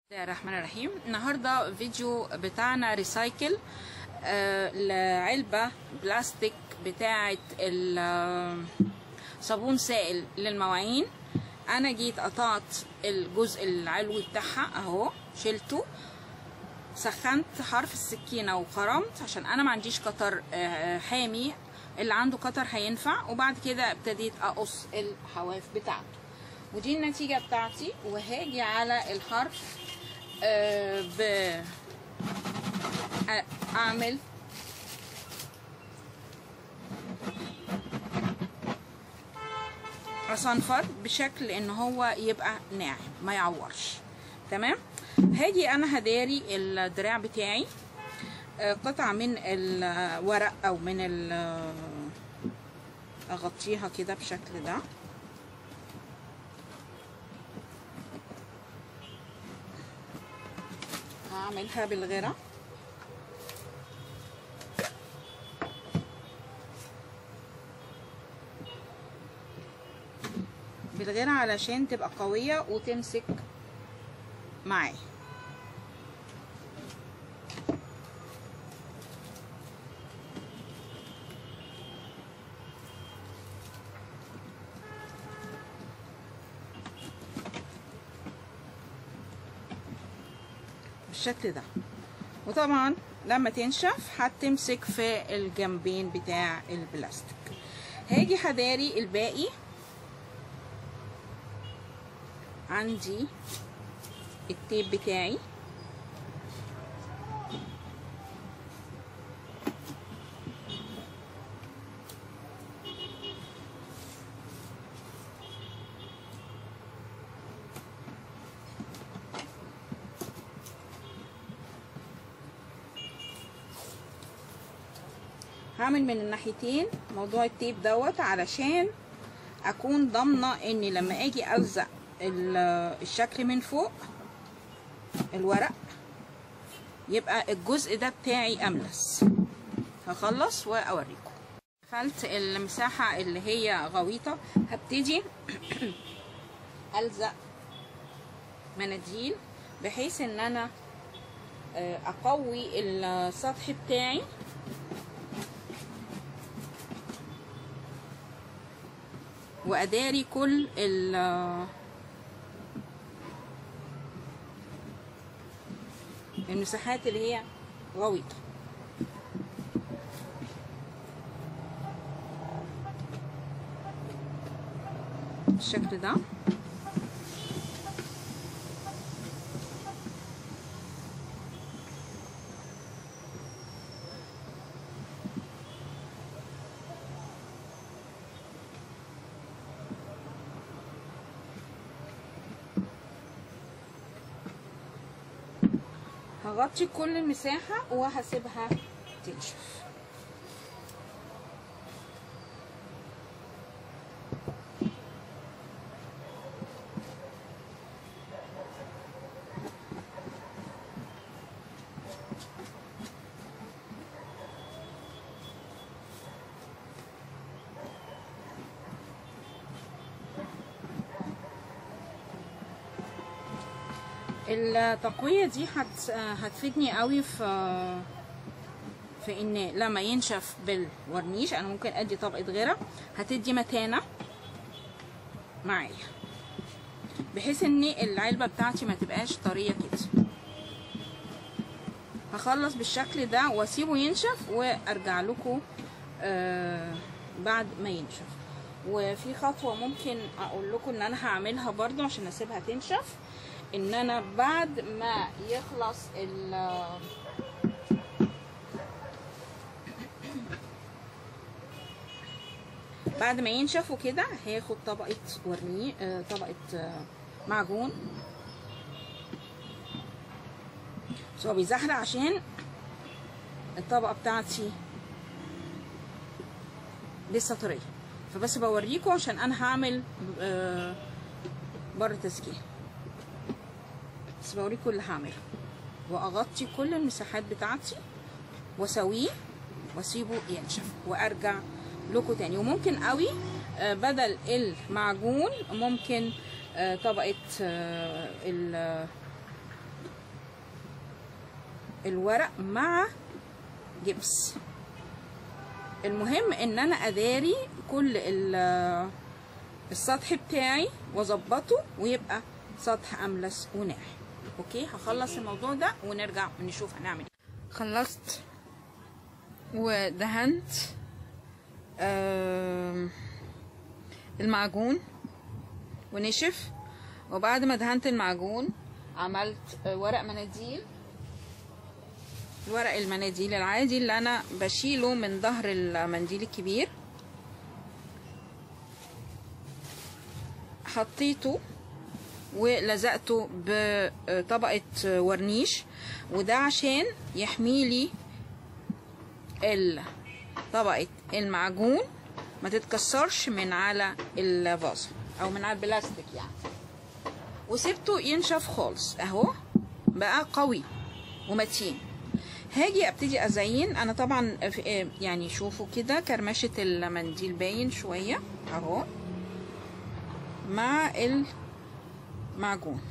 الله الرحمن الرحيم النهارده فيديو بتاعنا ريسايكل آه لعلبة بلاستيك بتاعة ال- صابون سائل للمواعين انا جيت قطعت الجزء العلوي بتاعها اهو شلته سخنت حرف السكينة وخرمت عشان انا ما عنديش قطر آه، حامي اللي عنده قطر هينفع وبعد كده ابتديت اقص الحواف بتاعته ودي النتيجة بتاعتي وهاجي على الحرف آه، ب آه، اعمل اصنفر بشكل ان هو يبقى ناعم ما يعورش تمام هاجي انا هداري الدراع بتاعي آه، قطعة من الورق او من ال اغطيها كده بالشكل ده هعملها بالغيرة بالغيرة علشان تبقى قوية وتمسك معايا بالشكل ده وطبعا لما تنشف هتمسك في الجنبين بتاع البلاستيك هاجي هداري الباقي عندي التيب بتاعي هعمل من الناحيتين موضوع التيب دوت علشان اكون ضامنه اني لما اجي الزق ال- الشكل من فوق الورق يبقى الجزء ده بتاعي املس هخلص واوريكم دخلت المساحه اللي هي غويطه هبتدي الزق مناديل بحيث ان انا آه، اقوي السطح بتاعي واداري كل ال المساحات اللي هي غويطه بالشكل ده هغطي كل المساحة وهسيبها تنشف التقوية دي هت... هتفيدني قوي في في ان لما ينشف بالورنيش انا ممكن ادي طبقة غيرة هتدي متانة معايا بحيث ان العلبة بتاعتي ما تبقاش طرية كده هخلص بالشكل ده واسيبه ينشف وارجع لكم آه بعد ما ينشف وفي خطوة ممكن اقول لكم ان انا هعملها برضو عشان اسيبها تنشف ان انا بعد ما يخلص ال بعد ما ينشف وكده هاخد طبقة ورني آه، طبقة آه، معجون بس هو بيزحلق عشان الطبقة بتاعتي لسه طرية فبس بوريكم عشان انا هعمل آه، بره تسجيل بس بوريكم اللي هعمله واغطي كل المساحات بتاعتي واسويه واسيبه ينشف وارجع لكم تاني وممكن قوي آه، بدل المعجون ممكن آه، طبقة آه، ال- الورق مع جبس المهم ان انا اداري كل ال- السطح بتاعي واظبطه ويبقى سطح املس وناعم اوكي هخلص الموضوع ده ونرجع نشوف هنعمل ايه خلصت ودهنت آم، المعجون ونشف وبعد ما دهنت المعجون عملت آه، ورق مناديل ورق المناديل العادي اللي انا بشيله من ظهر المنديل الكبير حطيته ولزقته بطبقة ورنيش وده عشان يحميلي ال- طبقة المعجون ما تتكسرش من على الفازة او من على البلاستيك يعني وسبته ينشف خالص اهو بقى قوي ومتين هاجي ابتدي ازين انا طبعا في- يعني شوفوا كده كرمشة المنديل باين شوية اهو مع المعجون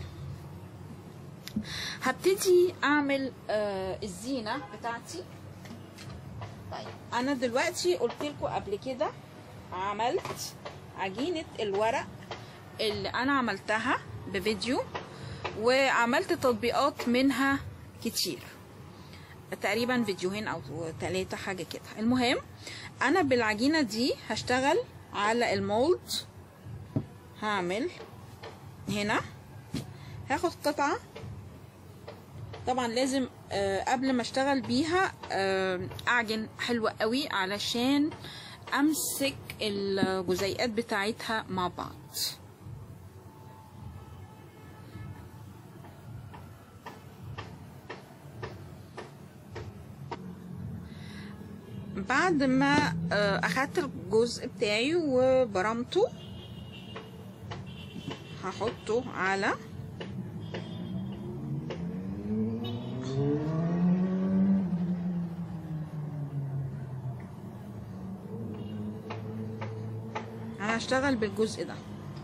هبتدي اعمل آه الزينة بتاعتي طيب انا دلوقتي قلت لكم قبل كده عملت عجينة الورق اللي انا عملتها بفيديو وعملت تطبيقات منها كتير تقريبا فيديوهين او ثلاثة حاجة كده المهم انا بالعجينة دي هشتغل على المولد هعمل هنا هاخد قطعة طبعا لازم آه، قبل ما اشتغل بيها آه، اعجن حلوة قوي علشان امسك الجزيئات بتاعتها مع بعض بعد ما آه، اخدت الجزء بتاعي وبرمته هحطه على انا هشتغل بالجزء ده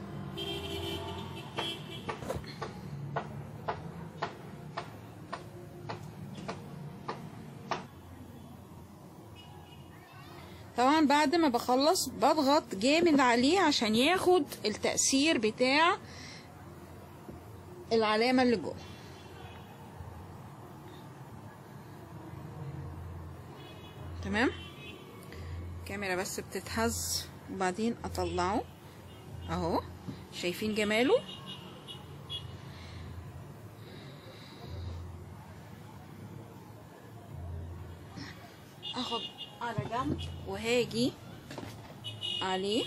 طبعا بعد ما بخلص بضغط جامد عليه عشان ياخد التأثير بتاع العلامة اللي جوه تمام الكاميرا بس بتتهز وبعدين اطلعه اهو شايفين جماله اخد على جنب وهاجي عليه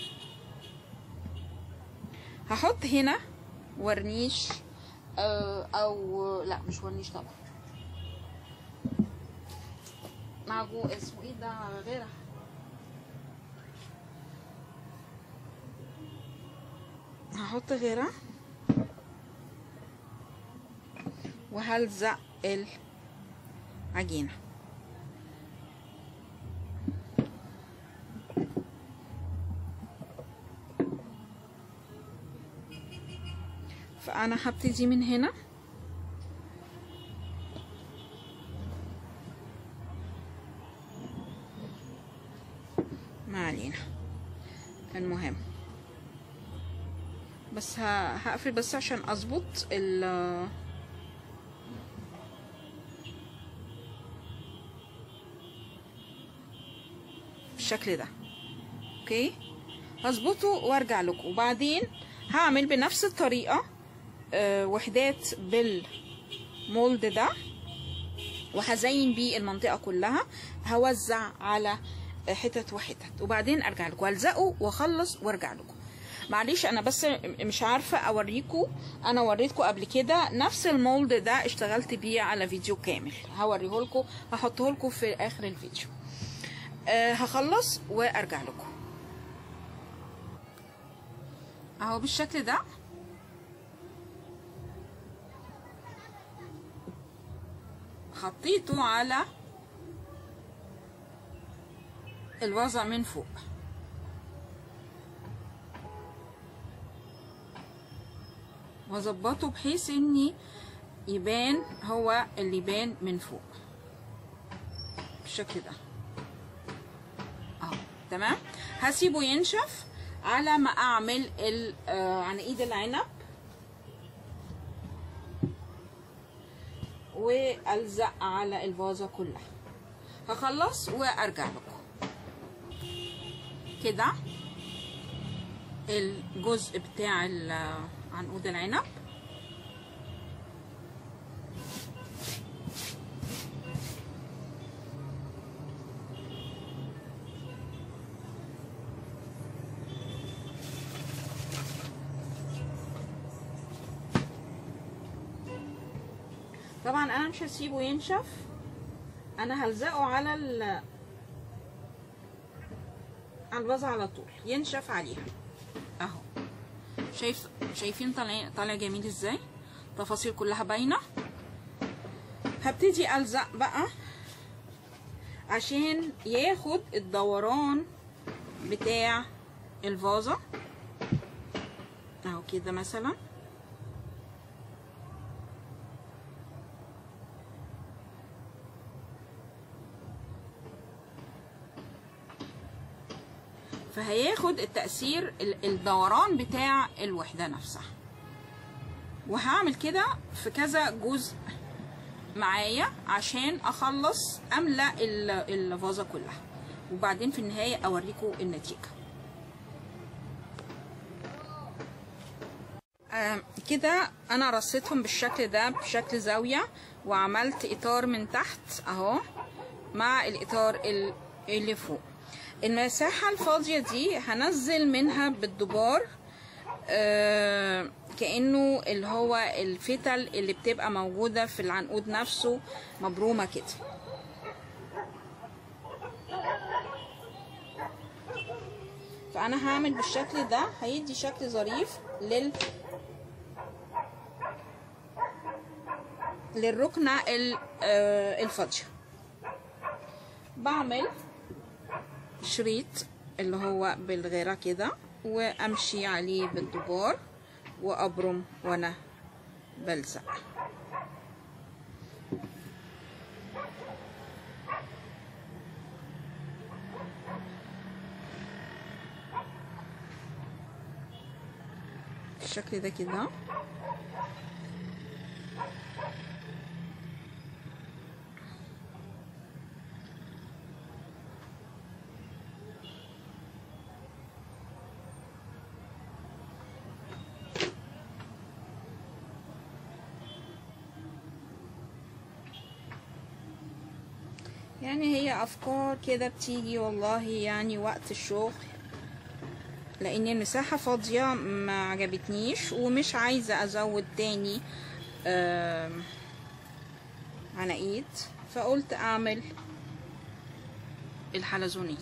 هحط هنا ورنيش آه، او لا مش ورنيش طبعا معجون اسمه ايه ده غيرها هحط غيرها وهلزق العجينه فانا هبتدي من هنا ما علينا المهم بس ه- هقفل بس عشان اظبط ال بالشكل ده اوكي هظبطه وارجع لكم وبعدين هعمل بنفس الطريقه آه، وحدات بالمولد ده وهزين بيه المنطقه كلها هوزع على حتت وحتت وبعدين ارجع لكم هلزقه واخلص وارجع لكم معلش انا بس مش عارفه اوريكم انا وريتكم قبل كده نفس المولد ده اشتغلت بيه على فيديو كامل هوريه لكم هحطه لكم في اخر الفيديو أه هخلص وارجع لكم اهو بالشكل ده حطيته على الوضع من فوق واظبطه بحيث اني يبان هو اللي يبان من فوق بالشكل ده اهو تمام هسيبه ينشف على ما اعمل ال- آه، عنقيد العنب والزق على الفازه كلها هخلص وارجع لكم كده الجزء بتاع ال- عنقود العنب طبعا انا مش هسيبه ينشف انا هلزقه على ال على الفازة على طول ينشف عليها اهو شايف شايفين طالع طالع جميل ازاي تفاصيل كلها باينه هبتدي الزق بقى عشان ياخد الدوران بتاع الفازة اهو كده مثلا فهياخد التأثير ال- الدوران بتاع الوحدة نفسها وهعمل كده في كذا جزء معايا عشان اخلص املأ ال- الفازة كلها وبعدين في النهاية اوريكم النتيجة آم، كده انا رصيتهم بالشكل ده بشكل زاوية وعملت اطار من تحت اهو مع الاطار ال- اللي فوق المساحة الفاضية دي هنزل منها بالدبار آه، كأنه اللي هو الفتل اللي بتبقى موجودة في العنقود نفسه مبرومة كده فأنا هعمل بالشكل ده هيدي شكل ظريف لل للركنة ال- آه، الفاضية بعمل شريط اللي هو بالغيرة كده وامشي عليه بالدبار وابرم وانا بلزق بالشكل ده كده يعني هي افكار كده بتيجي والله يعني وقت الشغل لان المساحة فاضية ما عجبتنيش ومش عايزة ازود تاني آم، عناقيد فقلت اعمل الحلزونية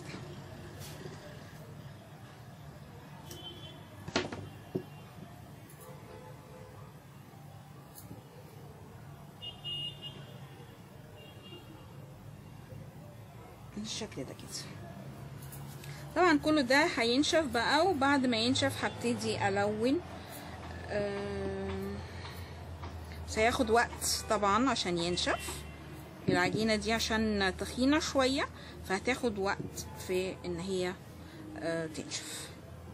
بالشكل ده كده طبعا كله ده هينشف بقى وبعد ما ينشف هبتدي الون آم، سياخد وقت طبعا عشان ينشف العجينة دي عشان تخينة شوية فهتاخد وقت في ان هي آه، تنشف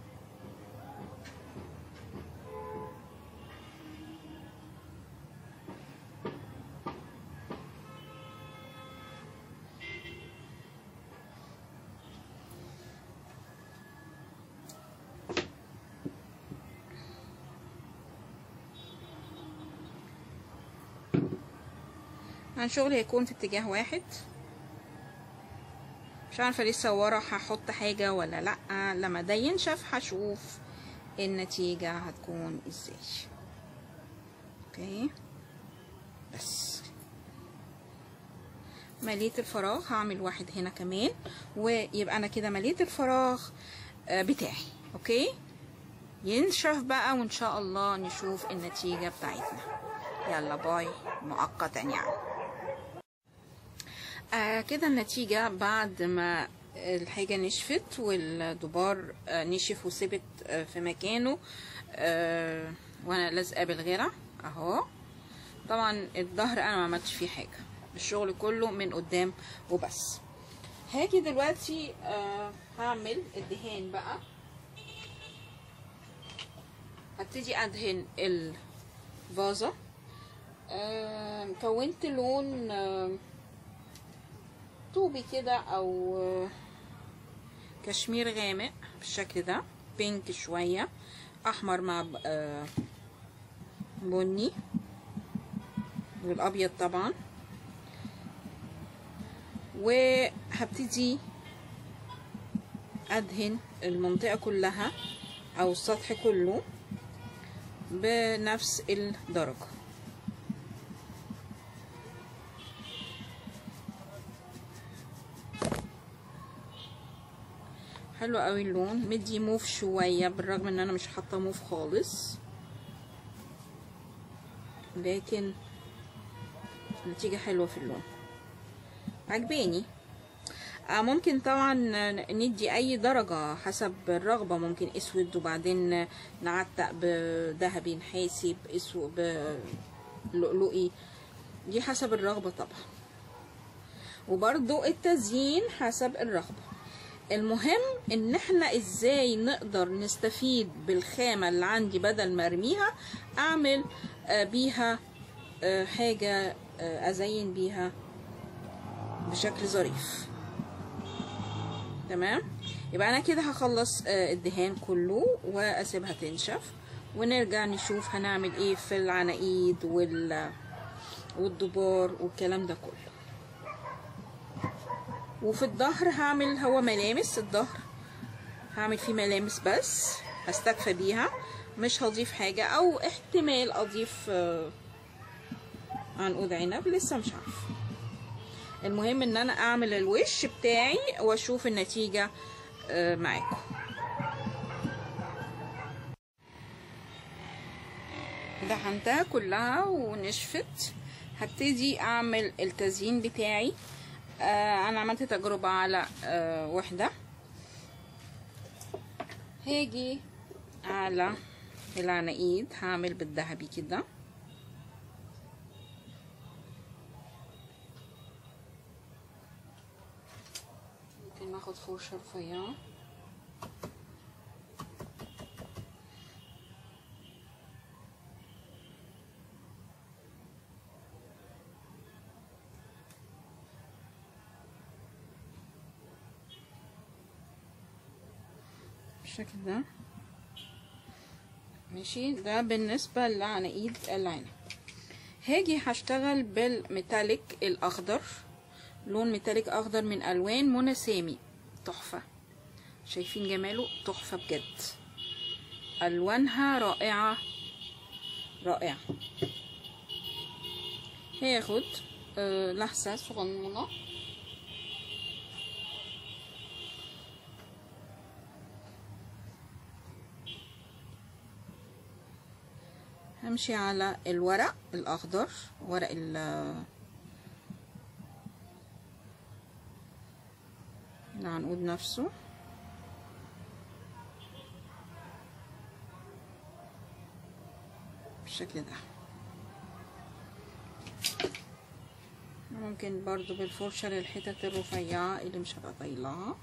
عن شغلي هيكون في اتجاه واحد مش عارفة لسه ورا هحط حاجة ولا لأ لما ده ينشف هشوف النتيجة هتكون ازاي اوكي بس مليت الفراغ هعمل واحد هنا كمان ويبقى انا كده مليت الفراغ آه، بتاعي اوكي ينشف بقى وان شاء الله نشوف النتيجة بتاعتنا يلا باي مؤقتا يعني آه كده النتيجة بعد ما الحاجة نشفت والدبار آه نشف وثبت آه في مكانه آه وانا لازقة بالغيرة اهو طبعا الظهر انا ما عملتش فيه حاجة الشغل كله من قدام وبس هاجي دلوقتي آه هعمل الدهان بقى هبتدي ادهن الفازة آه كونت لون آه طوبي كده او آه كشمير غامق بالشكل ده بينك شوية احمر مع آه بني والابيض طبعا وهبتدي ادهن المنطقة كلها او السطح كله بنفس الدرجة حلو قوي اللون مدي موف شوية بالرغم ان انا مش حاطة موف خالص لكن نتيجة حلوة في اللون عجباني آه ممكن طبعا ندي اي درجة حسب الرغبة ممكن اسود وبعدين نعتق بذهبي نحاسي باسود بلؤلؤي دي حسب الرغبة طبعا وبرضو التزيين حسب الرغبة المهم ان احنا ازاي نقدر نستفيد بالخامة اللي عندي بدل ما ارميها اعمل آه بيها آه حاجة آه ازين بيها بشكل ظريف تمام يبقى انا كده هخلص الدهان كله واسيبها تنشف ونرجع نشوف هنعمل ايه في العناقيد وال والدبار والكلام ده كله وفي الظهر هعمل هو ملامس الظهر هعمل فيه ملامس بس هستكفى بيها مش هضيف حاجة او احتمال اضيف عنقود عنب لسه مش عارفه المهم ان انا اعمل الوش بتاعي واشوف النتيجة معاكم دهنتها كلها ونشفت هبتدي اعمل التزيين بتاعي آه انا عملت تجربة على آه وحدة هاجي على العناقيد هعمل بالذهبي كده ممكن ناخد فرشة رفيعة بالشكل ده ماشي ده بالنسبة لعناقيد العنب هاجي هشتغل بالميتاليك الاخضر لون ميتاليك اخضر من الوان منى سامي تحفة شايفين جماله تحفة بجد الوانها رائعة رائعة هاخد آه لحسة صغنونة همشي على الورق الاخضر ورق ال العنقود نفسه بالشكل ده ممكن برضو بالفرشة للحتت الرفيعة اللي مش هبقى طايلها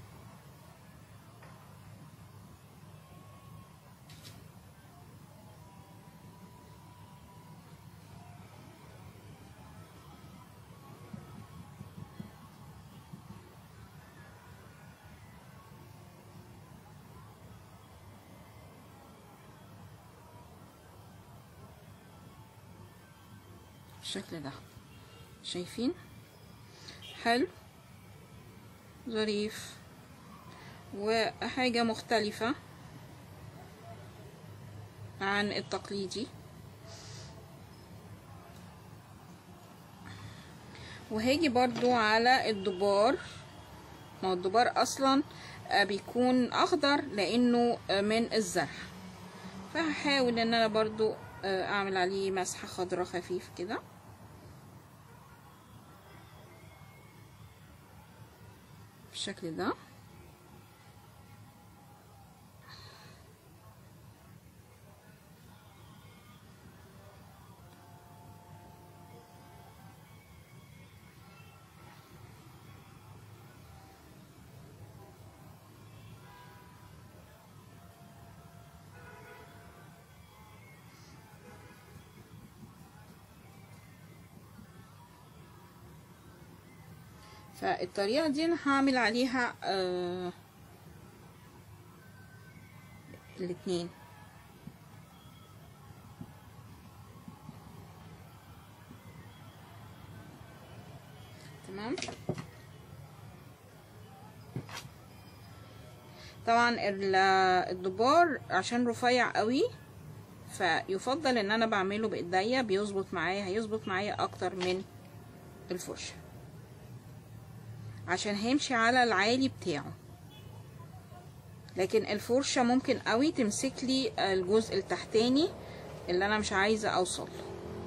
بالشكل ده شايفين حلو ظريف وحاجة مختلفة عن التقليدي وهاجي برضو على الدبار ما هو الدبار اصلا بيكون اخضر لانه من الزرع فهحاول ان انا برضو اعمل عليه مسحة خضرة خفيف كده بالشكل ده فالطريقة دي انا هعمل عليها آه الاتنين تمام طبعا ال- الدبار عشان رفيع قوي فيفضل ان انا بعمله بايديا بيظبط معايا هيظبط معايا اكتر من الفرشه عشان هيمشي على العالي بتاعه لكن الفرشه ممكن قوي تمسك لي الجزء التحتاني اللي انا مش عايزه اوصل له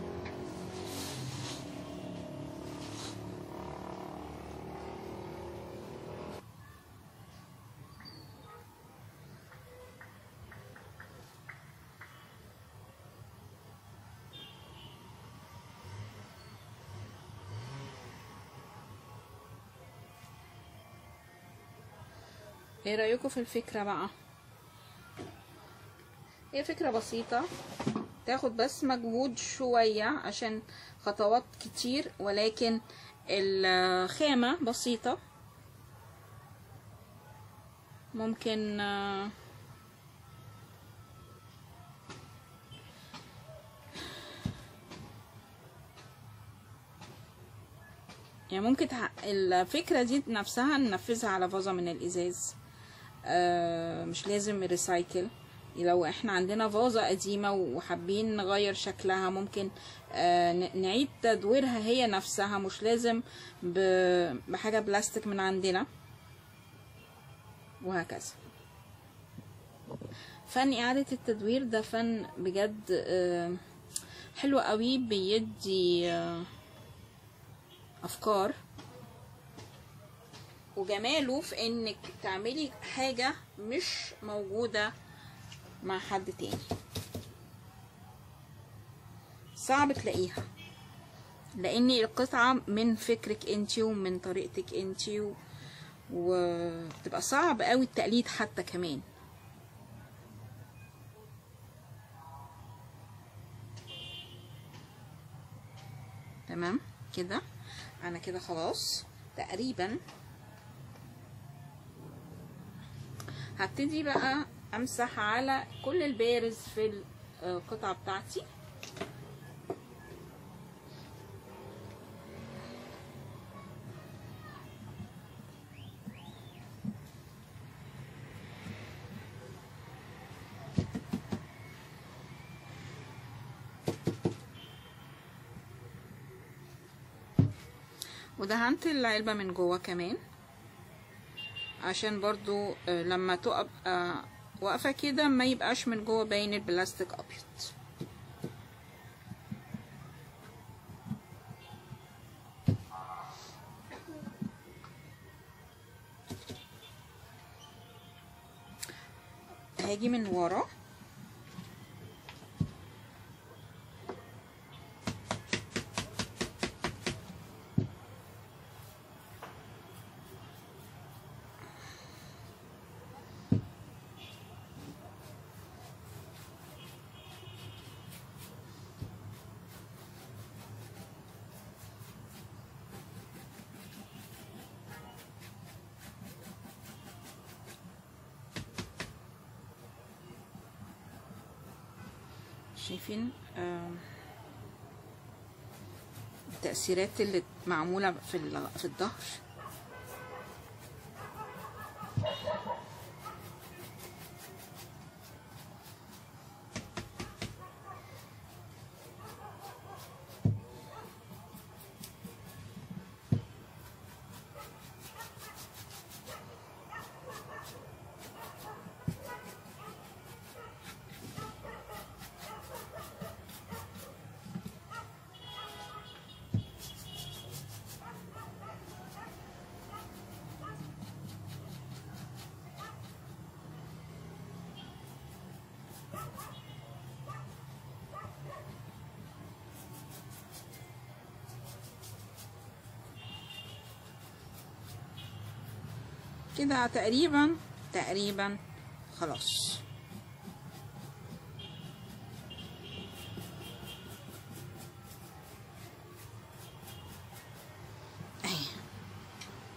ايه رأيكم في الفكرة بقى هي فكرة بسيطة تاخد بس مجهود شوية عشان خطوات كتير ولكن الخامة بسيطة ممكن آه، يعني ممكن تح... الفكرة دي نفسها ننفذها على فازة من الإزاز آه مش لازم ريسايكل لو احنا عندنا فازة قديمة وحابين نغير شكلها ممكن آه ن- نعيد تدويرها هي نفسها مش لازم ب... بحاجة بلاستيك من عندنا وهكذا فن إعادة التدوير ده فن بجد آه حلو قوي بيدي آه افكار وجماله في انك تعملي حاجة مش موجودة مع حد تاني صعب تلاقيها لان القطعة من فكرك انتي ومن طريقتك انتي و... وتبقى صعب قوي التقليد حتى كمان تمام كده انا كده خلاص تقريبا هبتدي بقى امسح على كل البارز في القطعة بتاعتي ودهنت العلبة من جوه كمان عشان برضو آه، لما تقف آه، واقفة كده ما يبقاش من جوه باين البلاستيك ابيض هاجي من ورا شايفين آم، التأثيرات اللي معمولة في ال- في الظهر كده تقريبا تقريبا خلاص اهي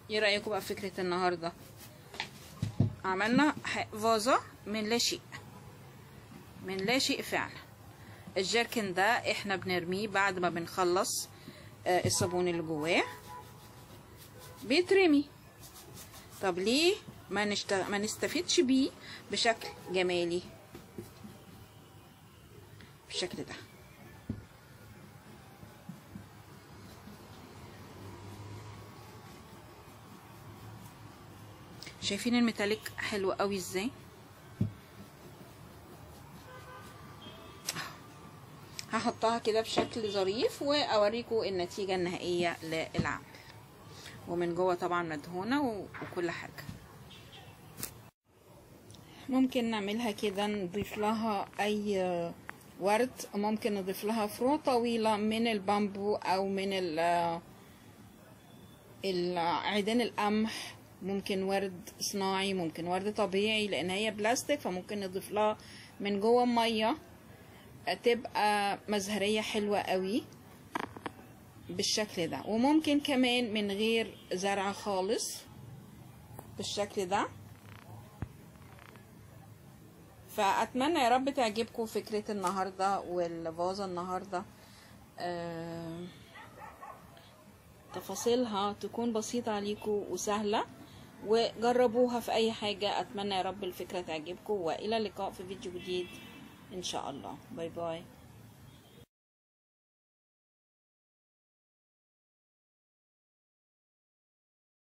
ايه رايكم بقى في فكره النهارده عملنا ح- فازه من لا شيء من لا شيء فعلا الجيركن ده احنا بنرميه بعد ما بنخلص آه، الصابون اللي جواه بيترمي طب ليه ما, نشت... ما نستفيدش بيه بشكل جمالي بالشكل ده شايفين الميتاليك حلو قوي ازاي هحطها كده بشكل ظريف واوريكم النتيجة النهائية للعمل ومن جوه طبعا مدهونة و- وكل حاجة ممكن نعملها كده نضيف لها اي ورد ممكن نضيف لها فروع طويلة من البامبو او من ال عيدان القمح ممكن ورد صناعي ممكن ورد طبيعي لان هي بلاستيك فممكن نضيف لها من جوه ميه تبقى مزهرية حلوة قوي بالشكل ده وممكن كمان من غير زرع خالص بالشكل ده فأتمنى يا رب تعجبكم فكرة النهاردة والفازة النهاردة آه تفاصيلها تكون بسيطة عليكم وسهلة وجربوها في أي حاجة أتمنى يا رب الفكرة تعجبكم وإلى اللقاء في فيديو جديد إن شاء الله باي باي